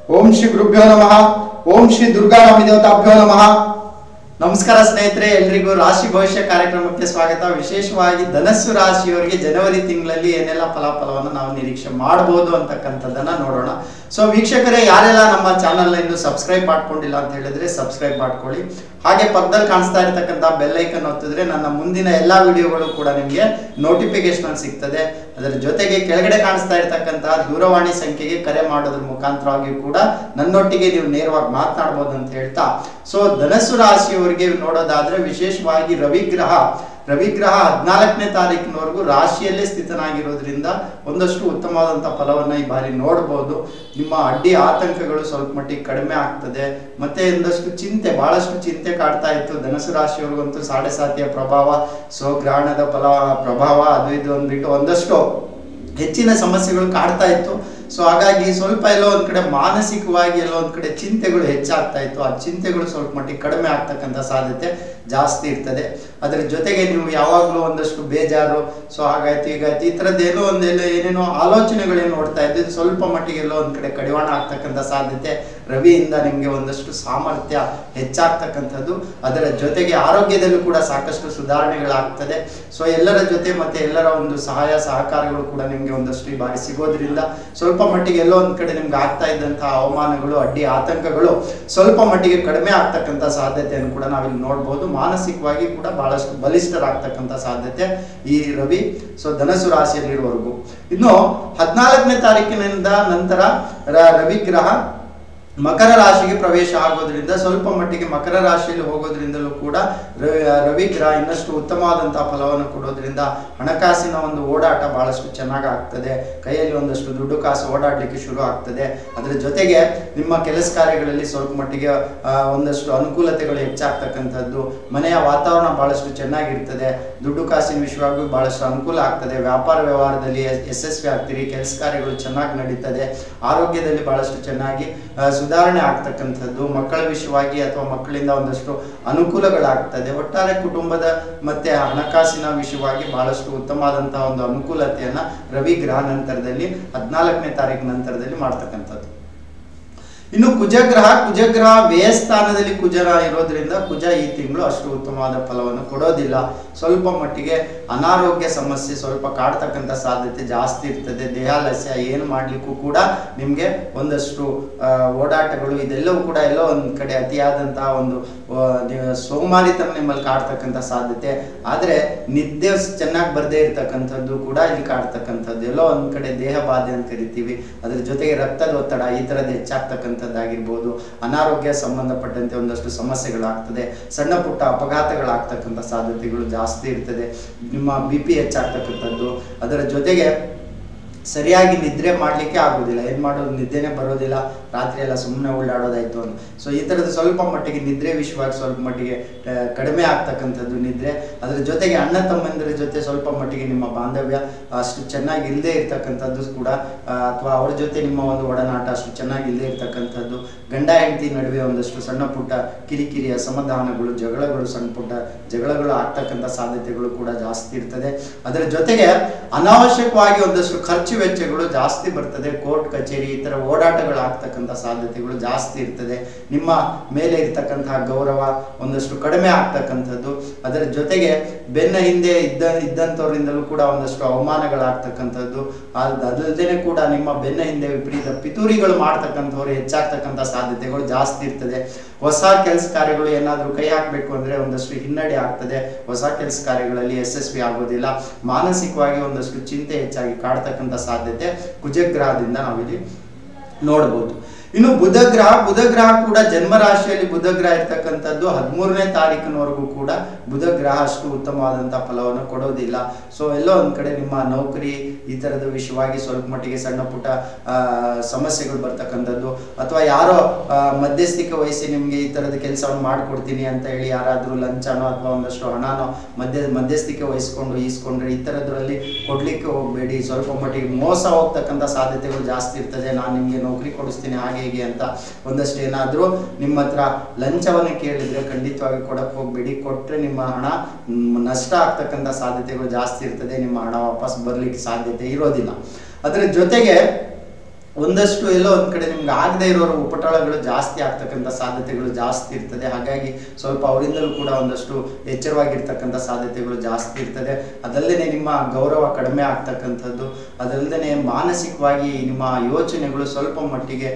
ಓಂ ಶ್ರೀ ಗುರುಭ್ಯೋ ನಮಃ ಓಂ ಶ್ರೀ ದುರ್ಗಾ ದೇವತಾಭ್ಯೋ ನಮಃ ನಮಸ್ಕಾರ ಸ್ನೇಹಿತರೆ ಎಲ್ರಿಗೂ ರಾಶಿ ಭವಿಷ್ಯ ಕಾರ್ಯಕ್ರಮಕ್ಕೆ ಸ್ವಾಗತ ವಿಶೇಷವಾಗಿ ಧನಸ್ಸು ರಾಶಿಯವರಿಗೆ ಜನವರಿ ತಿಂಗಳಲ್ಲಿ ಏನೆಲ್ಲ ಫಲಾಫಲವನ್ನು ನಾವು ನಿರೀಕ್ಷೆ ಮಾಡಬಹುದು ಅಂತಕ್ಕಂಥದ್ದನ್ನ ನೋಡೋಣ ಸೊ ವೀಕ್ಷಕರೇ ಯಾರೆಲ್ಲ ನಮ್ಮ ಚಾನಲ್ ಇನ್ನು ಸಬ್ಸ್ಕ್ರೈಬ್ ಮಾಡ್ಕೊಂಡಿಲ್ಲ ಅಂತ ಹೇಳಿದ್ರೆ ಸಬ್ಸ್ಕ್ರೈಬ್ ಮಾಡ್ಕೊಳ್ಳಿ ಹಾಗೆ ಪಕ್ಕದಲ್ಲಿ ಕಾಣಿಸ್ತಾ ಇರತಕ್ಕಂಥ ಬೆಲ್ ಐಕನ್ ಒತ್ತಿದ್ರೆ ನನ್ನ ಮುಂದಿನ ಎಲ್ಲಾ ವಿಡಿಯೋಗಳು ಕೂಡ ನಿಮಗೆ ನೋಟಿಫಿಕೇಶನ್ ಸಿಗ್ತದೆ ಅದರ ಜೊತೆಗೆ ಕೆಳಗಡೆ ಕಾಣಿಸ್ತಾ ಇರತಕ್ಕಂತಹ ದೂರವಾಣಿ ಸಂಖ್ಯೆಗೆ ಕರೆ ಮಾಡೋದ್ರ ಮುಖಾಂತರವಾಗಿ ಕೂಡ ನನ್ನೊಟ್ಟಿಗೆ ನೀವು ನೇರವಾಗಿ ಮಾತನಾಡಬಹುದು ಅಂತ ಹೇಳ್ತಾ ಸೊ ಧನಸ್ಸು ರಾಶಿಯವರಿಗೆ ನೋಡೋದಾದ್ರೆ ವಿಶೇಷವಾಗಿ ರವಿಗ್ರಹ ರವಿಗ್ರಹ ಹದಿನಾಲ್ಕನೇ ತಾರೀಕಿನವರೆಗೂ ರಾಶಿಯಲ್ಲೇ ಸ್ಥಿತನಾಗಿರೋದ್ರಿಂದ ಒಂದಷ್ಟು ಉತ್ತಮವಾದಂತಹ ಫಲವನ್ನ ಈ ಬಾರಿ ನೋಡಬಹುದು ನಿಮ್ಮ ಅಡ್ಡಿ ಆತಂಕಗಳು ಸ್ವಲ್ಪ ಮಟ್ಟಿಗೆ ಕಡಿಮೆ ಆಗ್ತದೆ ಮತ್ತೆ ಒಂದಷ್ಟು ಚಿಂತೆ ಬಹಳಷ್ಟು ಚಿಂತೆ ಕಾಡ್ತಾ ಇತ್ತು ಧನಸು ರಾಶಿಯವ್ರಿಗಂತೂ ಸಾಡೆ ಸಾತಿಯ ಪ್ರಭಾವ ಸೊ ಗ್ರಹಣದ ಫಲ ಪ್ರಭಾವ ಅದು ಇದು ಅಂದ್ಬಿಟ್ಟು ಒಂದಷ್ಟು ಹೆಚ್ಚಿನ ಸಮಸ್ಯೆಗಳು ಕಾಡ್ತಾ ಇತ್ತು ಸೊ ಹಾಗಾಗಿ ಸ್ವಲ್ಪ ಎಲ್ಲೋ ಒಂದ್ ಕಡೆ ಮಾನಸಿಕವಾಗಿ ಎಲ್ಲೋ ಒಂದ್ ಕಡೆ ಚಿಂತೆಗಳು ಹೆಚ್ಚಾಗ್ತಾ ಇತ್ತು ಆ ಚಿಂತೆಗಳು ಸ್ವಲ್ಪ ಮಟ್ಟಿಗೆ ಕಡಿಮೆ ಆಗ್ತಕ್ಕಂಥ ಸಾಧ್ಯತೆ ಜಾಸ್ತಿ ಇರ್ತದೆ ಅದರ ಜೊತೆಗೆ ನೀವು ಯಾವಾಗಲೂ ಒಂದಷ್ಟು ಬೇಜಾರು ಸೊ ಹಾಗಾಯ್ತು ಹೀಗಾಯ್ತು ಈ ಥರದ್ದೇನೋ ಒಂದೆಲ್ಲ ಏನೇನೋ ಆಲೋಚನೆಗಳೇನು ನೋಡ್ತಾ ಇದ್ದು ಇದು ಸ್ವಲ್ಪ ಮಟ್ಟಿಗೆ ಎಲ್ಲೋ ಒಂದ್ ಕಡೆ ಕಡಿವಾಣ ಆಗ್ತಕ್ಕಂಥ ಸಾಧ್ಯತೆ ರವಿಯಿಂದ ನಿಮಗೆ ಒಂದಷ್ಟು ಸಾಮರ್ಥ್ಯ ಹೆಚ್ಚಾಗ್ತಕ್ಕಂಥದ್ದು ಅದರ ಜೊತೆಗೆ ಆರೋಗ್ಯದಲ್ಲೂ ಕೂಡ ಸಾಕಷ್ಟು ಸುಧಾರಣೆಗಳಾಗ್ತದೆ ಸೊ ಎಲ್ಲರ ಜೊತೆ ಮತ್ತೆ ಎಲ್ಲರ ಒಂದು ಸಹಾಯ ಸಹಕಾರಗಳು ಕೂಡ ನಿಮಗೆ ಒಂದಷ್ಟು ಈ ಬಾರಿ ಸಿಗೋದ್ರಿಂದ ಸ್ವಲ್ಪ ಮಟ್ಟಿಗೆ ಎಲ್ಲೋ ಒಂದ್ ಕಡೆ ನಿಮ್ಗೆ ಆಗ್ತಾ ಇದ್ದಂತಹ ಅವಮಾನಗಳು ಅಡ್ಡಿ ಆತಂಕಗಳು ಸ್ವಲ್ಪ ಮಟ್ಟಿಗೆ ಕಡಿಮೆ ಆಗ್ತಕ್ಕಂಥ ಸಾಧ್ಯತೆಯನ್ನು ಕೂಡ ನಾವಿಲ್ಲಿ ನೋಡ್ಬೋದು ಮಾನಸಿಕವಾಗಿ ಕೂಡ ಬಹಳಷ್ಟು ಬಲಿಷ್ಠರಾಗ್ತಕ್ಕಂಥ ಸಾಧ್ಯತೆ ಈ ರವಿ ಸೊ ಧನಸು ರಾಶಿಯಲ್ಲಿರುವವರೆಗೂ ಇನ್ನು ಹದಿನಾಲ್ಕನೇ ತಾರೀಕಿನಿಂದ ನಂತರ ರ- ರವಿ ಗ್ರಹ ಮಕರ ರಾಶಿಗೆ ಪ್ರವೇಶ ಆಗೋದ್ರಿಂದ ಸ್ವಲ್ಪ ಮಟ್ಟಿಗೆ ಮಕರ ರಾಶಿಯಲ್ಲಿ ಹೋಗೋದ್ರಿಂದಲೂ ಕೂಡ ರವಿ ರವಿ ಗ್ರಹ ಇನ್ನಷ್ಟು ಉತ್ತಮವಾದಂತಹ ಫಲವನ್ನು ಕೊಡೋದ್ರಿಂದ ಹಣಕಾಸಿನ ಒಂದು ಓಡಾಟ ಬಹಳಷ್ಟು ಚೆನ್ನಾಗಿ ಆಗ್ತದೆ ಕೈಯಲ್ಲಿ ಒಂದಷ್ಟು ದುಡ್ಡು ಕಾಸು ಓಡಾಡ್ಲಿಕ್ಕೆ ಶುರು ಆಗ್ತದೆ ಅದರ ಜೊತೆಗೆ ನಿಮ್ಮ ಕೆಲಸ ಕಾರ್ಯಗಳಲ್ಲಿ ಸ್ವಲ್ಪ ಮಟ್ಟಿಗೆ ಆ, ಒಂದಷ್ಟು ಅನುಕೂಲತೆಗಳು ಹೆಚ್ಚಾಗ್ತಕ್ಕಂಥದ್ದು ಮನೆಯ ವಾತಾವರಣ ಬಹಳಷ್ಟು ಚೆನ್ನಾಗಿರ್ತದೆ ದುಡ್ಡು ಕಾಸಿನ ವಿಷಯವಾಗಿ ಬಹಳಷ್ಟು ಅನುಕೂಲ ಆಗ್ತದೆ ವ್ಯಾಪಾರ ವ್ಯವಹಾರದಲ್ಲಿ ಯಶ್- ಯಶಸ್ವಿ ಆಗ್ತೀರಿ ಕೆಲಸ ಕಾರ್ಯಗಳು ಚೆನ್ನಾಗಿ ನಡೀತದೆ ಆರೋಗ್ಯದಲ್ಲಿ ಬಹಳಷ್ಟು ಚೆನ್ನಾಗಿ ಆ, ಸುಧಾರಣೆ ಆಗ್ತಕ್ಕಂಥದ್ದು ಮಕ್ಕಳ ವಿಷಯವಾಗಿ ಅಥವಾ ಮಕ್ಕಳಿಂದ ಒಂದಷ್ಟು ಅನುಕೂಲಗಳಾಗ್ತದೆ ಒಟ್ಟಾರೆ ಕುಟುಂಬದ ಮತ್ತೆ ಹಣಕಾಸಿನ ವಿಷಯವಾಗಿ ಬಹಳಷ್ಟು ಉತ್ತಮವಾದಂತಹ ಒಂದು ಅನುಕೂಲತೆಯನ್ನ ರವಿ ಗ್ರಹ ನಂತರದಲ್ಲಿ ಹದಿನಾಲ್ಕನೇ ತಾರೀಕು ನಂತರದಲ್ಲಿ ಮಾಡ್ತಕ್ಕಂಥದ್ದು ಇನ್ನು ಕುಜಗ್ರಹ ಕುಜಗ್ರಹ ವ್ಯಯಸ್ಥಾನದಲ್ಲಿ ಕುಜರ ಇರೋದ್ರಿಂದ ಕುಜ ಈ ತಿಂಗಳು ಅಷ್ಟು ಉತ್ತಮವಾದ ಫಲವನ್ನು ಕೊಡೋದಿಲ್ಲ ಸ್ವಲ್ಪ ಮಟ್ಟಿಗೆ ಅನಾರೋಗ್ಯ ಸಮಸ್ಯೆ ಸ್ವಲ್ಪ ಕಾಡ್ತಕ್ಕಂಥ ಸಾಧ್ಯತೆ ಜಾಸ್ತಿ ಇರ್ತದೆ ದೇಹಾಲಸ್ಯ ಏನು ಮಾಡ್ಲಿಕ್ಕೂ ಕೂಡ ನಿಮ್ಗೆ ಒಂದಷ್ಟು ಆ, ಓಡಾಟಗಳು ಇದೆಲ್ಲವೂ ಕೂಡ ಎಲ್ಲೋ ಒಂದ್ ಕಡೆ ಅತಿಯಾದಂತಹ ಒಂದು ಆ, ನೀವು ಸೋಮಾರಿತನ ನಿಮ್ಮಲ್ಲಿ ಕಾಡ್ತಕ್ಕಂಥ ಸಾಧ್ಯತೆ ಆದ್ರೆ ನಿದ್ದೆ ಚೆನ್ನಾಗಿ ಬರ್ದೇ ಇರ್ತಕ್ಕಂಥದ್ದು ಕೂಡ ಇಲ್ಲಿ ಕಾಡ್ತಕ್ಕಂಥದ್ದು ಎಲ್ಲೋ ಒಂದ್ ಕಡೆ ದೇಹ ಬಾಧೆ ಅಂತ ಕರಿತೀವಿ ಅದ್ರ ಜೊತೆಗೆ ರಕ್ತದ ಒತ್ತಡ ಈ ತರದ್ದು ಹೆಚ್ಚಾಗ್ತಕ್ಕಂಥದ್ದಾಗಿರ್ಬೋದು ಅನಾರೋಗ್ಯ ಸಂಬಂಧಪಟ್ಟಂತೆ ಒಂದಷ್ಟು ಸಮಸ್ಯೆಗಳಾಗ್ತದೆ ಸಣ್ಣ ಪುಟ್ಟ ಅಪಘಾತಗಳಾಗ್ತಕ್ಕಂಥ ಸಾಧ್ಯತೆಗಳು ಜಾಸ್ತಿ ಇರ್ತದೆ ನಿಮ್ಮ ಬಿ ಪಿ ಹೆಚ್ಚಾಗ್ತಕ್ಕಂಥದ್ದು ಅದರ ಜೊತೆಗೆ ಸರಿಯಾಗಿ ನಿದ್ರೆ ಮಾಡಲಿಕ್ಕೆ ಆಗೋದಿಲ್ಲ ಏನು ಮಾಡೋದು ನಿದ್ದೆನೇ ಬರೋದಿಲ್ಲ ರಾತ್ರಿ ಎಲ್ಲ ಸುಮ್ಮನೆ ಓಡಾಡೋದಾಯ್ತು ಅಂತ ಸೊ ಈ ಥರದ್ದು ಸ್ವಲ್ಪ ಮಟ್ಟಿಗೆ ನಿದ್ರೆ ವಿಷಯವಾಗಿ ಸ್ವಲ್ಪ ಮಟ್ಟಿಗೆ ಆ, ಕಡಿಮೆ ಆಗ್ತಕ್ಕಂಥದ್ದು ನಿದ್ರೆ ಅದರ ಜೊತೆಗೆ ಅಣ್ಣ ತಮ್ಮಂದಿರ ಜೊತೆ ಸ್ವಲ್ಪ ಮಟ್ಟಿಗೆ ನಿಮ್ಮ ಬಾಂಧವ್ಯ ಅಷ್ಟು ಚೆನ್ನಾಗಿ ಇಲ್ಲದೆ ಇರ್ತಕ್ಕಂಥದ್ದು ಕೂಡ ಅಥವಾ ಅವ್ರ ಜೊತೆ ನಿಮ್ಮ ಒಂದು ಒಡನಾಟ ಅಷ್ಟು ಚೆನ್ನಾಗಿ ಇಲ್ಲದೆ ಇರ್ತಕ್ಕಂಥದ್ದು ಗಂಡ ಹೆಂಡತಿ ನಡುವೆ ಒಂದಷ್ಟು ಸಣ್ಣ ಪುಟ್ಟ ಕಿರಿಕಿರಿ ಅಸಮಾಧಾನಗಳು ಜಗಳಗಳು ಸಣ್ಣ ಪುಟ್ಟ ಜಗಳಗಳು ಆಗ್ತಕ್ಕಂಥ ಸಾಧ್ಯತೆಗಳು ಕೂಡ ಜಾಸ್ತಿ ಇರ್ತದೆ ಅದರ ಜೊತೆಗೆ ಅನಾವಶ್ಯಕವಾಗಿ ಒಂದಷ್ಟು ಖರ್ಚು ವೆಚ್ಚಗಳು ಜಾಸ್ತಿ ಬರ್ತದೆ ಕೋರ್ಟ್ ಕಚೇರಿ ಈ ತರ ಓಡಾಟಗಳು ಆಗ್ತಕ್ಕಂಥ ಸಾಧ್ಯತೆಗಳು ಜಾಸ್ತಿ ಇರ್ತದೆ ನಿಮ್ಮ ಮೇಲೆ ಇರ್ತಕ್ಕಂತಹ ಗೌರವ ಒಂದಷ್ಟು ಕಡಿಮೆ ಆಗ್ತಕ್ಕಂಥದ್ದು ಅದರ ಜೊತೆಗೆ ಬೆನ್ನ ಹಿಂದೆ ಇದ್ದ ಇದ್ದಂಥವರಿಂದಲೂ ಕೂಡ ಒಂದಷ್ಟು ಅವಮಾನಗಳಾಗ್ತಕ್ಕಂಥದ್ದು ಅದ್- ಅದಲ್ದೇನೆ ಕೂಡ ನಿಮ್ಮ ಬೆನ್ನ ಹಿಂದೆ ವಿಪರೀತ ಪಿತೂರಿಗಳು ಮಾಡ್ತಕ್ಕಂಥವ್ರು ಹೆಚ್ಚಾಗ್ತಕ್ಕಂಥ ಸಾಧ್ಯತೆಗಳು ಜಾಸ್ತಿ ಇರ್ತದೆ ಹೊಸ ಕೆಲಸ ಕಾರ್ಯಗಳು ಏನಾದರೂ ಕೈ ಹಾಕಬೇಕು ಅಂದ್ರೆ ಒಂದಷ್ಟು ಹಿನ್ನಡೆ ಆಗ್ತದೆ ಹೊಸ ಕೆಲಸ ಕಾರ್ಯಗಳಲ್ಲಿ ಯಶಸ್ವಿ ಆಗೋದಿಲ್ಲ ಮಾನಸಿಕವಾಗಿ ಒಂದಷ್ಟು ಚಿಂತೆ ಹೆಚ್ಚಾಗಿ ಕಾಡ್ತಕ್ಕಂಥ ಸಾಧ್ಯತೆ ಕುಜಗ್ರಹದಿಂದ ನಾವಿಲ್ಲಿ ನೋಡಬಹುದು ಇನ್ನು ಬುಧ ಗ್ರಹ ಬುಧ ಗ್ರಹ ಕೂಡ ಜನ್ಮ ರಾಶಿಯಲ್ಲಿ ಬುಧ ಗ್ರಹ ಇರ್ತಕ್ಕಂಥದ್ದು ಹದಿಮೂರನೇ ತಾರೀಕಿನವರೆಗೂ ಕೂಡ ಬುಧ ಗ್ರಹ ಅಷ್ಟು ಉತ್ತಮವಾದಂತಹ ಫಲವನ್ನು ಕೊಡೋದಿಲ್ಲ ಸೊ ಎಲ್ಲೋ ಒಂದ್ ಕಡೆ ನಿಮ್ಮ ನೌಕರಿ ಈ ತರದ ವಿಷಯವಾಗಿ ಸ್ವಲ್ಪ ಮಟ್ಟಿಗೆ ಸಣ್ಣ ಪುಟ್ಟ ಆ, ಸಮಸ್ಯೆಗಳು ಬರ್ತಕ್ಕಂಥದ್ದು ಅಥವಾ ಯಾರೋ ಆ, ಮಧ್ಯಸ್ಥಿಕೆ ವಹಿಸಿ ನಿಮ್ಗೆ ಈ ತರದ ಕೆಲಸವನ್ನು ಮಾಡ್ಕೊಡ್ತೀನಿ ಅಂತ ಹೇಳಿ ಯಾರಾದ್ರೂ ಲಂಚನೋ ಅಥವಾ ಒಂದಷ್ಟು ಹಣನೋ ಮಧ್ಯ ಮಧ್ಯಸ್ಥಿಕೆ ವಹಿಸ್ಕೊಂಡು ಈಸ್ಕೊಂಡ್ರೆ ಈ ತರದ್ರಲ್ಲಿ ಕೊಡ್ಲಿಕ್ಕೆ ಹೋಗ್ಬೇಡಿ ಸ್ವಲ್ಪ ಮಟ್ಟಿಗೆ ಮೋಸ ಹೋಗ್ತಕ್ಕಂಥ ಸಾಧ್ಯತೆಗಳು ಜಾಸ್ತಿ ಇರ್ತದೆ ನಾನು ನಿಮ್ಗೆ ನೌಕರಿ ಕೊಡಿಸ್ತೀನಿ ಹಾಗೆ ಹೀಗೆ ಅಂತ ಒಂದಷ್ಟು ಏನಾದ್ರೂ ನಿಮ್ಮ ಹತ್ರ ಲಂಚವನ್ನು ಕೇಳಿದ್ರೆ ಖಂಡಿತವಾಗಿ ಕೊಡಕ್ ಹೋಗ್ಬೇಡಿ ಕೊಟ್ರೆ ನಿಮ್ಮ ಹಣ ಮ್, ನಷ್ಟ ಆಗ್ತಕ್ಕಂಥ ಸಾಧ್ಯತೆಗಳು ಜಾಸ್ತಿ ಇರ್ತದೆ ನಿಮ್ಮ ಹಣ ವಾಪಸ್ ಬರ್ಲಿಕ್ಕೆ ಸಾಧ್ಯತೆ ಇರೋದಿಲ್ಲ ಅದರ ಜೊತೆಗೆ ಒಂದಷ್ಟು ಎಲ್ಲೋ ಒಂದ್ ಕಡೆ ನಿಮ್ಗೆ ಆಗದೆ ಇರೋರ ಉಪಟಳಗಳು ಜಾಸ್ತಿ ಆಗ್ತಕ್ಕಂಥ ಸಾಧ್ಯತೆಗಳು ಜಾಸ್ತಿ ಇರ್ತದೆ ಹಾಗಾಗಿ ಸ್ವಲ್ಪ ಅವರಿಂದಲೂ ಕೂಡ ಒಂದಷ್ಟು ಎಚ್ಚರವಾಗಿರ್ತಕ್ಕಂಥ ಸಾಧ್ಯತೆಗಳು ಜಾಸ್ತಿ ಇರ್ತದೆ ಅದಲ್ಲದೆ ನಿಮ್ಮ ಗೌರವ ಕಡಿಮೆ ಆಗ್ತಕ್ಕಂಥದ್ದು ಅದಲ್ಲದೆ ಮಾನಸಿಕವಾಗಿ ನಿಮ್ಮ ಯೋಚನೆಗಳು ಸ್ವಲ್ಪ ಮಟ್ಟಿಗೆ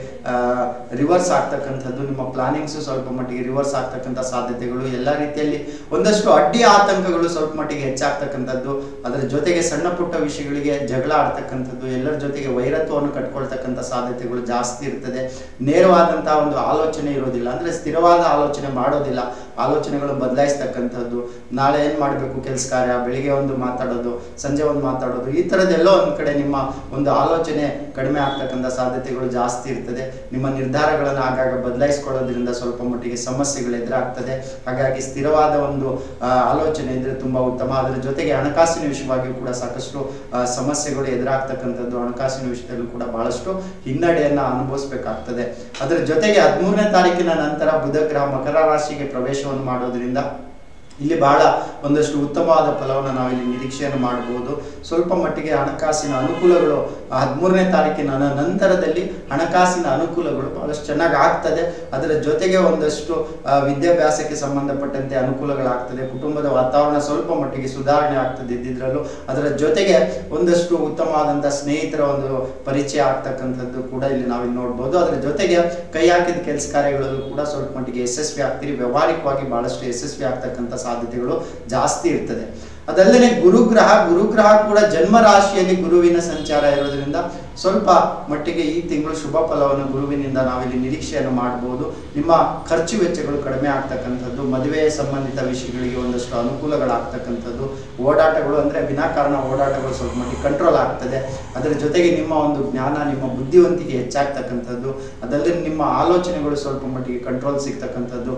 ರಿವರ್ಸ್ ಆಗ್ತಕ್ಕಂಥದ್ದು ನಿಮ್ಮ ಪ್ಲಾನಿಂಗ್ಸು ಸ್ವಲ್ಪ ಮಟ್ಟಿಗೆ ರಿವರ್ಸ್ ಆಗ್ತಕ್ಕಂಥ ಸಾಧ್ಯತೆಗಳು ಎಲ್ಲ ರೀತಿಯಲ್ಲಿ ಒಂದಷ್ಟು ಅಡ್ಡಿ ಆತಂಕಗಳು ಸ್ವಲ್ಪ ಮಟ್ಟಿಗೆ ಹೆಚ್ಚಾಗ್ತಕ್ಕಂಥದ್ದು ಅದರ ಜೊತೆಗೆ ಸಣ್ಣ ಪುಟ್ಟ ವಿಷಯಗಳಿಗೆ ಜಗಳ ಆಡ್ತಕ್ಕಂಥದ್ದು ಎಲ್ಲರ ಜೊತೆಗೆ ವೈರತ್ವವನ್ನು ಕಟ್ಕೊಳ್ತಕ್ಕಂಥ ಸಾಧ್ಯತೆಗಳು ಜಾಸ್ತಿ ಇರ್ತದೆ ನೇರವಾದಂತಹ ಒಂದು ಆಲೋಚನೆ ಇರೋದಿಲ್ಲ ಅಂದ್ರೆ ಸ್ಥಿರವಾದ ಆಲೋಚನೆ ಮಾಡೋದಿಲ್ಲ ಆಲೋಚನೆಗಳು ಬದಲಾಯಿಸ್ತಕ್ಕಂಥದ್ದು ನಾಳೆ ಏನ್ ಮಾಡಬೇಕು ಕೆಲಸ ಕಾರ್ಯ ಬೆಳಿಗ್ಗೆ ಒಂದು ಮಾತಾಡೋದು ಸಂಜೆ ಒಂದು ಮಾತಾಡೋದು ಈ ಥರದ್ದೆಲ್ಲೋ ಒಂದ್ ಕಡೆ ನಿಮ್ಮ ಒಂದು ಆಲೋಚನೆ ಕಡಿಮೆ ಆಗ್ತಕ್ಕಂಥ ಸಾಧ್ಯತೆಗಳು ಜಾಸ್ತಿ ಇರ್ತದೆ ನಿಮ್ಮ ನಿರ್ಧಾರಗಳನ್ನು ಆಗಾಗ ಬದಲಾಯಿಸ್ಕೊಳ್ಳೋದ್ರಿಂದ ಸ್ವಲ್ಪ ಮಟ್ಟಿಗೆ ಸಮಸ್ಯೆಗಳು ಎದುರಾಗ್ತದೆ ಹಾಗಾಗಿ ಸ್ಥಿರವಾದ ಒಂದು ಆ, ಆಲೋಚನೆ ಇದ್ರೆ ತುಂಬಾ ಉತ್ತಮ ಅದರ ಜೊತೆಗೆ ಹಣಕಾಸಿನ ವಿಷಯವಾಗಿಯೂ ಕೂಡ ಸಾಕಷ್ಟು ಆ, ಸಮಸ್ಯೆಗಳು ಎದುರಾಗ್ತಕ್ಕಂಥದ್ದು ಹಣಕಾಸಿನ ವಿಷಯದಲ್ಲೂ ಕೂಡ ಬಹಳಷ್ಟು ಹಿನ್ನಡೆಯನ್ನ ಅನುಭವಿಸ್ಬೇಕಾಗ್ತದೆ ಅದರ ಜೊತೆಗೆ ಹದಿಮೂರನೇ ತಾರೀಕಿನ ನಂತರ ಬುಧ ಗ್ರಹ ಮಕರ ರಾಶಿಗೆ ಪ್ರವೇಶವನ್ನು ಮಾಡೋದ್ರಿಂದ ಇಲ್ಲಿ ಬಹಳ ಒಂದಷ್ಟು ಉತ್ತಮವಾದ ಫಲವನ್ನು ನಾವಿಲ್ಲಿ ನಿರೀಕ್ಷೆಯನ್ನು ಮಾಡಬಹುದು ಸ್ವಲ್ಪ ಮಟ್ಟಿಗೆ ಹಣಕಾಸಿನ ಅನುಕೂಲಗಳು ಹದಿಮೂರನೇ ತಾರೀಕಿನ ನ- ನಂತರದಲ್ಲಿ ಹಣಕಾಸಿನ ಅನುಕೂಲಗಳು ಬಹಳಷ್ಟು ಚೆನ್ನಾಗಿ ಆಗ್ತದೆ ಅದರ ಜೊತೆಗೆ ಒಂದಷ್ಟು ಆ, ವಿದ್ಯಾಭ್ಯಾಸಕ್ಕೆ ಸಂಬಂಧಪಟ್ಟಂತೆ ಅನುಕೂಲಗಳಾಗ್ತದೆ ಕುಟುಂಬದ ವಾತಾವರಣ ಸ್ವಲ್ಪ ಮಟ್ಟಿಗೆ ಸುಧಾರಣೆ ಆಗ್ತದೆ ಇದ್ದಿದ್ರಲ್ಲೂ ಅದರ ಜೊತೆಗೆ ಒಂದಷ್ಟು ಉತ್ತಮವಾದಂಥ ಸ್ನೇಹಿತರ ಒಂದು ಪರಿಚಯ ಆಗ್ತಕ್ಕಂಥದ್ದು ಕೂಡ ಇಲ್ಲಿ ನಾವಿಲ್ಲಿ ನೋಡ್ಬೋದು ಅದರ ಜೊತೆಗೆ ಕೈ ಹಾಕಿದ ಕೆಲಸ ಕಾರ್ಯಗಳಲ್ಲೂ ಕೂಡ ಸ್ವಲ್ಪ ಮಟ್ಟಿಗೆ ಯಶಸ್ವಿ ಆಗ್ತೀರಿ ವ್ಯವಹಾರಿಕವಾಗಿ ಬಹಳಷ್ಟು ಯಶಸ್ವಿ ಆಗ್ತಕ್ಕಂಥ ಸಾಧ್ಯತೆಗಳು ಜಾಸ್ತಿ ಇರ್ತದೆ ಅದಲ್ಲದೆ ಗುರುಗ್ರಹ ಗುರುಗ್ರಹ ಕೂಡ ಜನ್ಮ ರಾಶಿಯಲ್ಲಿ ಗುರುವಿನ ಸಂಚಾರ ಇರೋದ್ರಿಂದ ಸ್ವಲ್ಪ ಮಟ್ಟಿಗೆ ಈ ತಿಂಗಳು ಶುಭ ಫಲವನ್ನು ಗುರುವಿನಿಂದ ನಾವಿಲ್ಲಿ ನಿರೀಕ್ಷೆಯನ್ನು ಮಾಡಬಹುದು ನಿಮ್ಮ ಖರ್ಚು ವೆಚ್ಚಗಳು ಕಡಿಮೆ ಆಗ್ತಕ್ಕಂಥದ್ದು ಮದುವೆ ಸಂಬಂಧಿತ ವಿಷಯಗಳಿಗೆ ಒಂದಷ್ಟು ಅನುಕೂಲಗಳಾಗ್ತಕ್ಕಂಥದ್ದು ಓಡಾಟಗಳು ಅಂದ್ರೆ ವಿನಾಕಾರಣ ಓಡಾಟಗಳು ಸ್ವಲ್ಪ ಮಟ್ಟಿಗೆ ಕಂಟ್ರೋಲ್ ಆಗ್ತದೆ ಅದರ ಜೊತೆಗೆ ನಿಮ್ಮ ಒಂದು ಜ್ಞಾನ ನಿಮ್ಮ ಬುದ್ಧಿವಂತಿಕೆ ಹೆಚ್ಚಾಗ್ತಕ್ಕಂಥದ್ದು ಅದಲ್ಲದೆ ನಿಮ್ಮ ಆಲೋಚನೆಗಳು ಸ್ವಲ್ಪ ಮಟ್ಟಿಗೆ ಕಂಟ್ರೋಲ್ ಸಿಗ್ತಕ್ಕಂಥದ್ದು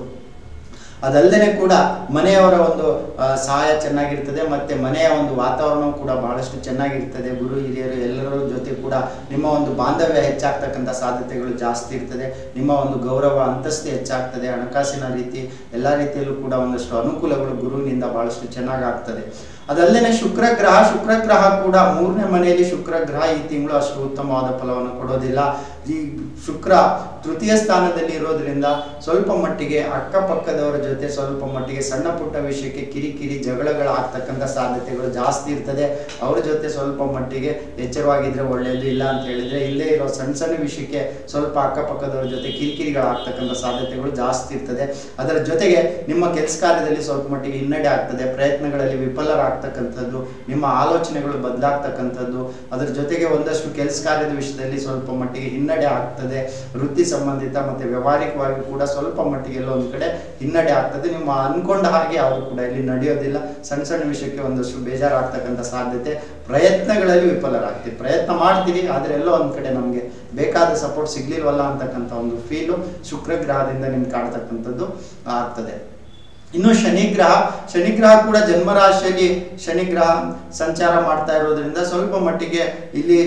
ಅದಲ್ಲದೆ ಕೂಡ ಮನೆಯವರ ಒಂದು ಆ, ಸಹಾಯ ಚೆನ್ನಾಗಿರ್ತದೆ ಮತ್ತೆ ಮನೆಯ ಒಂದು ವಾತಾವರಣವು ಕೂಡ ಬಹಳಷ್ಟು ಚೆನ್ನಾಗಿರ್ತದೆ ಗುರು ಹಿರಿಯರು ಎಲ್ಲರ ಜೊತೆ ಕೂಡ ನಿಮ್ಮ ಒಂದು ಬಾಂಧವ್ಯ ಹೆಚ್ಚಾಗ್ತಕ್ಕಂಥ ಸಾಧ್ಯತೆಗಳು ಜಾಸ್ತಿ ಇರ್ತದೆ ನಿಮ್ಮ ಒಂದು ಗೌರವ ಅಂತಸ್ತು ಹೆಚ್ಚಾಗ್ತದೆ ಹಣಕಾಸಿನ ರೀತಿ ಎಲ್ಲ ರೀತಿಯಲ್ಲೂ ಕೂಡ ಒಂದಷ್ಟು ಅನುಕೂಲಗಳು ಗುರುವಿನಿಂದ ಬಹಳಷ್ಟು ಚೆನ್ನಾಗಾಗ್ತದೆ ಅದಲ್ಲದೆ ಶುಕ್ರ ಗ್ರಹ ಶುಕ್ರ ಗ್ರಹ ಕೂಡ ಮೂರನೇ ಮನೆಯಲ್ಲಿ ಶುಕ್ರ ಗ್ರಹ ಈ ತಿಂಗಳು ಅಷ್ಟು ಉತ್ತಮವಾದ ಫಲವನ್ನು ಕೊಡೋದಿಲ್ಲ ಈ ಶುಕ್ರ ತೃತೀಯ ಸ್ಥಾನದಲ್ಲಿ ಇರೋದ್ರಿಂದ ಸ್ವಲ್ಪ ಮಟ್ಟಿಗೆ ಅಕ್ಕಪಕ್ಕದವರ ಜೊತೆ ಸ್ವಲ್ಪ ಮಟ್ಟಿಗೆ ಸಣ್ಣ ಪುಟ್ಟ ವಿಷಯಕ್ಕೆ ಕಿರಿಕಿರಿ ಜಗಳಗಳಾಗ್ತಕ್ಕಂಥ ಸಾಧ್ಯತೆಗಳು ಜಾಸ್ತಿ ಇರ್ತದೆ ಅವ್ರ ಜೊತೆ ಸ್ವಲ್ಪ ಮಟ್ಟಿಗೆ ಎಚ್ಚರವಾಗಿದ್ರೆ ಒಳ್ಳೆಯದು ಇಲ್ಲ ಅಂತ ಹೇಳಿದ್ರೆ ಇಲ್ಲೇ ಇರೋ ಸಣ್ಣ ಸಣ್ಣ ವಿಷಯಕ್ಕೆ ಸ್ವಲ್ಪ ಅಕ್ಕಪಕ್ಕದವರ ಜೊತೆ ಕಿರಿಕಿರಿಗಳಾಗ್ತಕ್ಕಂಥ ಸಾಧ್ಯತೆಗಳು ಜಾಸ್ತಿ ಇರ್ತದೆ ಅದರ ಜೊತೆಗೆ ನಿಮ್ಮ ಕೆಲಸ ಕಾರ್ಯದಲ್ಲಿ ಸ್ವಲ್ಪ ಮಟ್ಟಿಗೆ ಹಿನ್ನಡೆ ಆಗ್ತದೆ ಪ್ರಯತ್ನಗಳಲ್ಲಿ ವಿಫಲರಾಗ್ತಕ್ಕಂಥದ್ದು ನಿಮ್ಮ ಆಲೋಚನೆಗಳು ಬದಲಾಗ್ತಕ್ಕಂಥದ್ದು ಅದರ ಜೊತೆಗೆ ಒಂದಷ್ಟು ಕೆಲಸ ಕಾರ್ಯದ ವಿಷಯದಲ್ಲಿ ಸ್ವಲ್ಪ ಮಟ್ಟಿಗೆ ಹಿನ್ನಡೆ ಆಗ್ತದೆ ವೃತ್ತಿ ಸಂಬಂಧಿತ ಮತ್ತೆ ವ್ಯವಹಾರಿಕವಾಗಿ ಕೂಡ ಸ್ವಲ್ಪ ಮಟ್ಟಿಗೆ ಎಲ್ಲೋ ಒಂದು ಕಡೆ ಹಿನ್ನಡೆ ಆಗ್ತದೆ ನಿಮ್ಮ ಅನ್ಕೊಂಡ ಹಾಗೆ ಯಾವುದು ಕೂಡ ಇಲ್ಲಿ ನಡೆಯೋದಿಲ್ಲ ಸಣ್ಣ ಸಣ್ಣ ವಿಷಯಕ್ಕೆ ಒಂದಷ್ಟು ಬೇಜಾರಾಗ್ತಕ್ಕಂಥ ಸಾಧ್ಯತೆ ಪ್ರಯತ್ನಗಳಲ್ಲಿ ವಿಫಲರಾಗ್ತೀವಿ ಪ್ರಯತ್ನ ಮಾಡ್ತೀರಿ ಆದ್ರೆ ಎಲ್ಲೋ ಒಂದ್ ಕಡೆ ನಮಗೆ ಬೇಕಾದ ಸಪೋರ್ಟ್ ಸಿಗ್ಲಿಲ್ವಲ್ಲ ಅಂತಕ್ಕಂಥ ಒಂದು ಫೀಲು ಶುಕ್ರ ಗ್ರಹದಿಂದ ನಿಮ್ಗೆ ಕಾಡ್ತಕ್ಕಂಥದ್ದು ಆಗ್ತದೆ ಇನ್ನು ಶನಿಗ್ರಹ ಶನಿಗ್ರಹ ಕೂಡ ಜನ್ಮರಾಶಿಯಲ್ಲಿ ಶನಿಗ್ರಹ ಸಂಚಾರ ಮಾಡ್ತಾ ಇರೋದ್ರಿಂದ ಸ್ವಲ್ಪ ಮಟ್ಟಿಗೆ ಇಲ್ಲಿ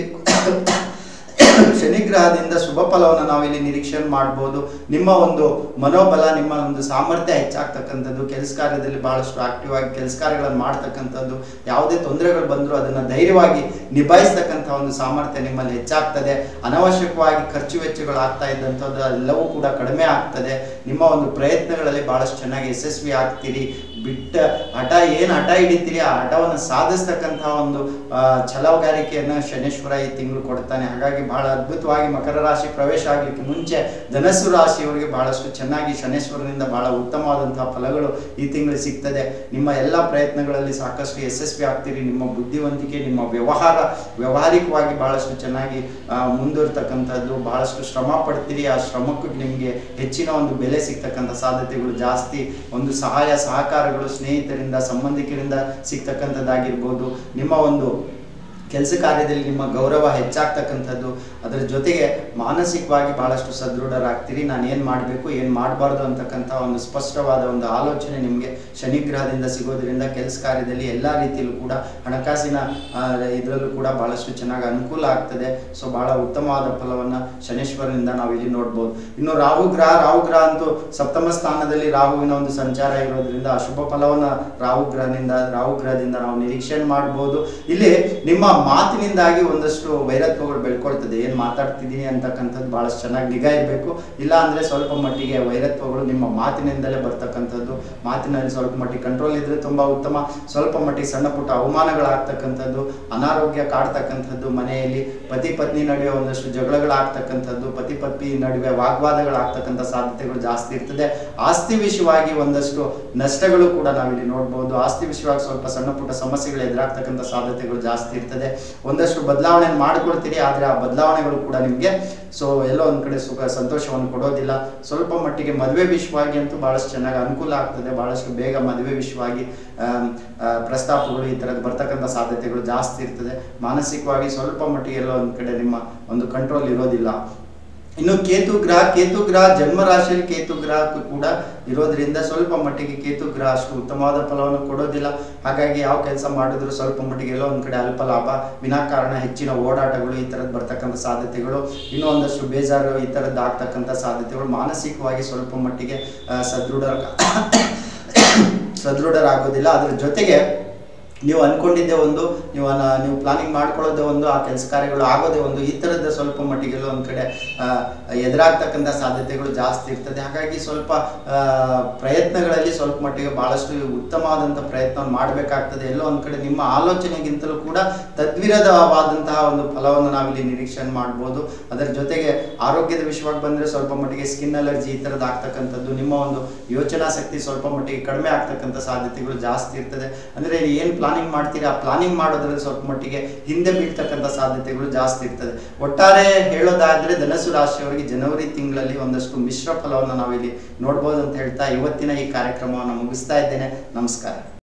ಶನಿಗ್ರಹದಿಂದ ಶುಭ ಫಲವನ್ನು ನಾವಿಲ್ಲಿ ನಿರೀಕ್ಷೆ ಮಾಡ್ಬೋದು ನಿಮ್ಮ ಒಂದು ಮನೋಬಲ ನಿಮ್ಮ ಒಂದು ಸಾಮರ್ಥ್ಯ ಹೆಚ್ಚಾಗ್ತಕ್ಕಂಥದ್ದು ಕೆಲಸ ಕಾರ್ಯದಲ್ಲಿ ಬಹಳಷ್ಟು ಆಕ್ಟಿವ್ ಆಗಿ ಕೆಲಸ ಕಾರ್ಯಗಳನ್ನು ಮಾಡ್ತಕ್ಕಂಥದ್ದು ಯಾವುದೇ ತೊಂದರೆಗಳು ಬಂದರೂ ಅದನ್ನ ಧೈರ್ಯವಾಗಿ ನಿಭಾಯಿಸ್ತಕ್ಕಂಥ ಒಂದು ಸಾಮರ್ಥ್ಯ ನಿಮ್ಮಲ್ಲಿ ಹೆಚ್ಚಾಗ್ತದೆ ಅನವಶ್ಯಕವಾಗಿ ಖರ್ಚು ವೆಚ್ಚಗಳು ಆಗ್ತಾ ಇದ್ದಂಥದ್ದು ಎಲ್ಲವೂ ಕೂಡ ಕಡಿಮೆ ಆಗ್ತದೆ ನಿಮ್ಮ ಒಂದು ಪ್ರಯತ್ನಗಳಲ್ಲಿ ಬಹಳಷ್ಟು ಚೆನ್ನಾಗಿ ಯಶಸ್ವಿ ಆಗ್ತೀರಿ ಬಿಟ್ಟ ಹಠ ಏನು ಹಠ ಹಿಡಿತೀರಿ ಆ ಹಠವನ್ನು ಸಾಧಿಸ್ತಕ್ಕಂಥ ಒಂದು ಆ, ಛಲಗಾರಿಕೆಯನ್ನ ಶನೇಶ್ವರ ಈ ತಿಂಗಳು ಕೊಡ್ತಾನೆ ಹಾಗಾಗಿ ಬಹಳ ಅದ್ಭುತವಾಗಿ ಮಕರ ರಾಶಿ ಪ್ರವೇಶ ಆಗ್ಲಿಕ್ಕೆ ಮುಂಚೆ ಧನಸ್ಸು ರಾಶಿಯವರಿಗೆ ಬಹಳಷ್ಟು ಚೆನ್ನಾಗಿ ಶನೇಶ್ವರನಿಂದ ಬಹಳ ಉತ್ತಮವಾದಂತಹ ಫಲಗಳು ಈ ತಿಂಗಳು ಸಿಗ್ತದೆ ನಿಮ್ಮ ಎಲ್ಲ ಪ್ರಯತ್ನಗಳಲ್ಲಿ ಸಾಕಷ್ಟು ಯಶಸ್ವಿ ಆಗ್ತೀರಿ ನಿಮ್ಮ ಬುದ್ಧಿವಂತಿಕೆ ನಿಮ್ಮ ವ್ಯವಹಾರ ವ್ಯವಹಾರಿಕವಾಗಿ ಬಹಳಷ್ಟು ಚೆನ್ನಾಗಿ ಆ, ಮುಂದುವರ್ತಕ್ಕಂಥದ್ದು ಬಹಳಷ್ಟು ಶ್ರಮ ಪಡ್ತೀರಿ ಆ ಶ್ರಮಕ್ಕೂ ನಿಮಗೆ ಹೆಚ್ಚಿನ ಒಂದು ಬೆಲೆ ಸಿಗ್ತಕ್ಕಂಥ ಸಾಧ್ಯತೆಗಳು ಜಾಸ್ತಿ ಒಂದು ಸಹಾಯ ಸಹಕಾರಗಳು ಸ್ನೇಹಿತರಿಂದ ಸಂಬಂಧಿಕರಿಂದ ಸಿಗ್ತಕ್ಕಂಥದ್ದಾಗಿರ್ಬೋದು ನಿಮ್ಮ ಒಂದು ಕೆಲಸ ಕಾರ್ಯದಲ್ಲಿ ನಿಮ್ಮ ಗೌರವ ಹೆಚ್ಚಾಗ್ತಕ್ಕಂಥದ್ದು ಅದರ ಜೊತೆಗೆ ಮಾನಸಿಕವಾಗಿ ಬಹಳಷ್ಟು ಸದೃಢರಾಗ್ತೀರಿ ನಾನು ಏನು ಮಾಡಬೇಕು ಏನು ಮಾಡಬಾರ್ದು ಅಂತಕ್ಕಂಥ ಒಂದು ಸ್ಪಷ್ಟವಾದ ಒಂದು ಆಲೋಚನೆ ನಿಮಗೆ ಶನಿಗ್ರಹದಿಂದ ಸಿಗೋದ್ರಿಂದ ಕೆಲಸ ಕಾರ್ಯದಲ್ಲಿ ಎಲ್ಲ ರೀತಿಯಲ್ಲೂ ಕೂಡ ಹಣಕಾಸಿನ ಇದರಲ್ಲೂ ಕೂಡ ಬಹಳಷ್ಟು ಚೆನ್ನಾಗಿ ಅನುಕೂಲ ಆಗ್ತದೆ ಸೊ ಬಹಳ ಉತ್ತಮವಾದ ಫಲವನ್ನು ಶನೇಶ್ವರನಿಂದ ನಾವು ಇಲ್ಲಿ ನೋಡ್ಬೋದು ಇನ್ನು ರಾಹು ಗ್ರಹ ರಾಹು ಗ್ರಹ ಅಂತೂ ಸಪ್ತಮ ಸ್ಥಾನದಲ್ಲಿ ರಾಹುವಿನ ಒಂದು ಸಂಚಾರ ಇರೋದ್ರಿಂದ ಅಶುಭ ಫಲವನ್ನ ರಾಹು ಗ್ರಹದಿಂದ ರಾಹು ಗ್ರಹದಿಂದ ನಾವು ನಿರೀಕ್ಷೆ ಮಾಡ್ಬೋದು ಇಲ್ಲಿ ನಿಮ್ಮ ಮಾತಿನಿಂದಾಗಿ ಒಂದಷ್ಟು ವೈರತ್ವಗಳು ಬೆಳ್ಕೊಳ್ತದೆ ಏನು ಮಾತಾಡ್ತಿದ್ದೀನಿ ಅಂತಕ್ಕಂಥದ್ದು ಬಹಳಷ್ಟು ಚೆನ್ನಾಗಿ ನಿಗಾ ಇರಬೇಕು ಇಲ್ಲ ಅಂದ್ರೆ ಸ್ವಲ್ಪ ಮಟ್ಟಿಗೆ ವೈರತ್ವಗಳು ನಿಮ್ಮ ಮಾತಿನಿಂದಲೇ ಬರ್ತಕ್ಕಂಥದ್ದು ಮಾತಿನಲ್ಲಿ ಸ್ವಲ್ಪ ಮಟ್ಟಿಗೆ ಕಂಟ್ರೋಲ್ ಇದ್ರೆ ತುಂಬಾ ಉತ್ತಮ ಸ್ವಲ್ಪ ಮಟ್ಟಿಗೆ ಸಣ್ಣ ಪುಟ್ಟ ಅವಮಾನಗಳಾಗ್ತಕ್ಕಂಥದ್ದು ಅನಾರೋಗ್ಯ ಕಾಡ್ತಕ್ಕಂಥದ್ದು ಮನೆಯಲ್ಲಿ ಪತಿ ಪತ್ನಿ ನಡುವೆ ಒಂದಷ್ಟು ಜಗಳಗಳಾಗ್ತಕ್ಕಂಥದ್ದು ಪತಿ ಪತ್ನಿ ನಡುವೆ ವಾಗ್ವಾದಗಳಾಗ್ತಕ್ಕಂಥ ಸಾಧ್ಯತೆಗಳು ಜಾಸ್ತಿ ಇರ್ತದೆ ಆಸ್ತಿ ವಿಷಯವಾಗಿ ಒಂದಷ್ಟು ನಷ್ಟಗಳು ಕೂಡ ನಾವಿಲ್ಲಿ ನೋಡ್ಬೋದು ಆಸ್ತಿ ವಿಷಯವಾಗಿ ಸ್ವಲ್ಪ ಸಣ್ಣ ಪುಟ್ಟ ಸಮಸ್ಯೆಗಳು ಎದುರಾಗ್ತಕ್ಕಂಥ ಸಾಧ್ಯತೆಗಳು ಜಾಸ್ತಿ ಇರ್ತದೆ ಒಂದಷ್ಟು ಬದಲಾವಣೆ ಮಾಡ್ಕೊಳ್ತೀರಿ ಆದ್ರೆ ಆ ಬದಲಾವಣೆಗಳು ಕೂಡ ನಿಮಗೆ ಸೊ ಎಲ್ಲೋ ಒಂದ್ ಕಡೆ ಸುಖ ಸಂತೋಷವನ್ನು ಕೊಡೋದಿಲ್ಲ ಸ್ವಲ್ಪ ಮಟ್ಟಿಗೆ ಮದುವೆ ವಿಷಯವಾಗಿ ಅಂತೂ ಬಹಳಷ್ಟು ಚೆನ್ನಾಗಿ ಅನುಕೂಲ ಆಗ್ತದೆ ಬಹಳಷ್ಟು ಬೇಗ ಮದುವೆ ವಿಷಯವಾಗಿ ಆಮ್, ಆ, ಪ್ರಸ್ತಾಪಗಳು ಈ ತರದ್ ಬರ್ತಕ್ಕಂಥ ಸಾಧ್ಯತೆಗಳು ಜಾಸ್ತಿ ಇರ್ತದೆ ಮಾನಸಿಕವಾಗಿ ಸ್ವಲ್ಪ ಮಟ್ಟಿಗೆ ಎಲ್ಲೋ ಒಂದ್ ಕಡೆ ನಿಮ್ಮ ಒಂದು ಕಂಟ್ರೋಲ್ ಇರೋದಿಲ್ಲ ಇನ್ನು ಕೇತು ಗ್ರಹ ಕೇತು ಗ್ರಹ ಜನ್ಮ ರಾಶಿಯಲ್ಲಿ ಕೇತು ಗ್ರಹ ಕೂಡ ಇರೋದ್ರಿಂದ ಸ್ವಲ್ಪ ಮಟ್ಟಿಗೆ ಕೇತು ಗ್ರಹ ಅಷ್ಟು ಉತ್ತಮವಾದ ಫಲವನ್ನು ಕೊಡೋದಿಲ್ಲ ಹಾಗಾಗಿ ಯಾವ ಕೆಲಸ ಮಾಡಿದ್ರು ಸ್ವಲ್ಪ ಮಟ್ಟಿಗೆ ಎಲ್ಲೋ ಒಂದ್ ಕಡೆ ಅಲ್ಪ ಲಾಭ ವಿನಾಕಾರಣ ಹೆಚ್ಚಿನ ಓಡಾಟಗಳು ಈ ತರದ್ ಬರ್ತಕ್ಕಂಥ ಸಾಧ್ಯತೆಗಳು ಇನ್ನೂ ಒಂದಷ್ಟು ಬೇಜಾರು ಈ ತರದ್ದು ಆಗ್ತಕ್ಕಂಥ ಸಾಧ್ಯತೆಗಳು ಮಾನಸಿಕವಾಗಿ ಸ್ವಲ್ಪ ಮಟ್ಟಿಗೆ ಆ, ಸದೃಢ ಸದೃಢರಾಗೋದಿಲ್ಲ ಅದ್ರ ಜೊತೆಗೆ ನೀವು ಅನ್ಕೊಂಡಿದ್ದೆ ಒಂದು ನೀವು ಅನ- ನೀವು ಪ್ಲಾನಿಂಗ್ ಮಾಡ್ಕೊಳ್ಳೋದೇ ಒಂದು ಆ ಕೆಲಸ ಕಾರ್ಯಗಳು ಆಗೋದೇ ಒಂದು ಈ ಥರದ ಸ್ವಲ್ಪ ಮಟ್ಟಿಗೆಲ್ಲ ಒಂದು ಕಡೆ ಆ, ಎದುರಾಗ್ತಕ್ಕಂಥ ಸಾಧ್ಯತೆಗಳು ಜಾಸ್ತಿ ಇರ್ತದೆ ಹಾಗಾಗಿ ಸ್ವಲ್ಪ ಆ, ಪ್ರಯತ್ನಗಳಲ್ಲಿ ಸ್ವಲ್ಪ ಮಟ್ಟಿಗೆ ಬಹಳಷ್ಟು ಉತ್ತಮವಾದಂಥ ಪ್ರಯತ್ನವನ್ನು ಮಾಡಬೇಕಾಗ್ತದೆ ಎಲ್ಲೋ ಒಂದು ಕಡೆ ನಿಮ್ಮ ಆಲೋಚನೆಗಿಂತಲೂ ಕೂಡ ತದ್ವಿರೋಧವಾದಂತಹ ಒಂದು ಫಲವನ್ನು ನಾವಿಲ್ಲಿ ನಿರೀಕ್ಷೆ ಮಾಡ್ಬೋದು ಅದರ ಜೊತೆಗೆ ಆರೋಗ್ಯದ ವಿಷಯವಾಗಿ ಬಂದ್ರೆ ಸ್ವಲ್ಪ ಮಟ್ಟಿಗೆ ಸ್ಕಿನ್ ಅಲರ್ಜಿ ಈ ಥರದ್ದು ಆಗ್ತಕ್ಕಂಥದ್ದು ನಿಮ್ಮ ಒಂದು ಯೋಚನಾ ಶಕ್ತಿ ಸ್ವಲ್ಪ ಮಟ್ಟಿಗೆ ಕಡಿಮೆ ಆಗ್ತಕ್ಕಂಥ ಸಾಧ್ಯತೆಗಳು ಜಾಸ್ತಿ ಇರ್ತದೆ ಅಂದ್ರೆ ಏನು ಪ್ಲಾನಿಂಗ್ ಮಾಡ್ತೀರಾ ಆ ಪ್ಲಾನಿಂಗ್ ಮಾಡೋದ್ರಲ್ಲಿ ಸ್ವಲ್ಪ ಮಟ್ಟಿಗೆ ಹಿಂದೆ ಬೀಳ್ತಕ್ಕಂಥ ಸಾಧ್ಯತೆಗಳು ಜಾಸ್ತಿ ಇರ್ತದೆ ಒಟ್ಟಾರೆ ಹೇಳೋದಾದ್ರೆ ಧನಸು ರಾಶಿಯವರಿಗೆ ಜನವರಿ ತಿಂಗಳಲ್ಲಿ ಒಂದಷ್ಟು ಮಿಶ್ರ ಫಲವನ್ನು ನಾವಿಲ್ಲಿ ನೋಡ್ಬೋದು ಅಂತ ಹೇಳ್ತಾ ಇವತ್ತಿನ ಈ ಕಾರ್ಯಕ್ರಮವನ್ನು ಮುಗಿಸ್ತಾ ಇದ್ದೇನೆ ನಮಸ್ಕಾರ